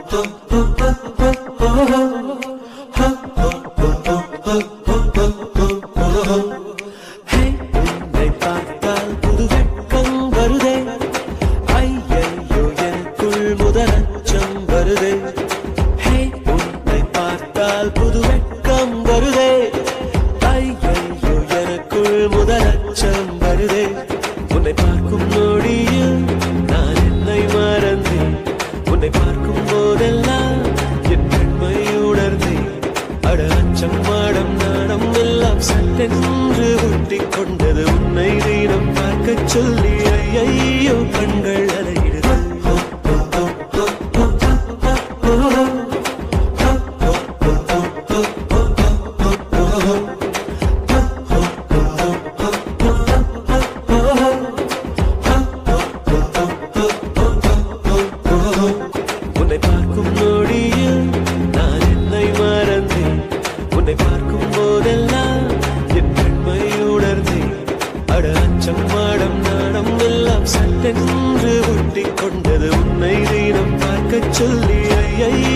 ஹே, உன்னை பார்த்தால் புது வெட்கம் வருதே ஐயையோ எனக்குள் முதல் அச்சம் வருதே ஹே, உன்னை பார்த்தால் புது வெட்கம் வருதே ஐயையோ எனக்குள் முதல் அச்சம் வருதே உன்னை பார்க்கும் நொடியில் நான் என்னை மறந்தேன் உன்னை பார்க்கும் போதெல்லாம் என் பெண்மை உணர்ந்தேன் அட அச்சம் மாடம் நாடம் எல்லாம் சட்டென்று ஒட்டிக் கொண்டது உன்னை தினம் பார்க்கச் சொல்லி ஐயையோ கண்கள் அலையிடுது உன்னை பார்க்கும் நொடியில் நான் என்னை மறந்தேன் உன்னை பார்க்கும் போதெல்லாம் என் பெண்மை உணர்ந்தேன் அட அச்சம் மாடம் நாடம் எல்லாம் சட்டென்று ஒட்டிக் கொண்டது உன்னை தினம் பார்க்கச் சொல்லி ஐயை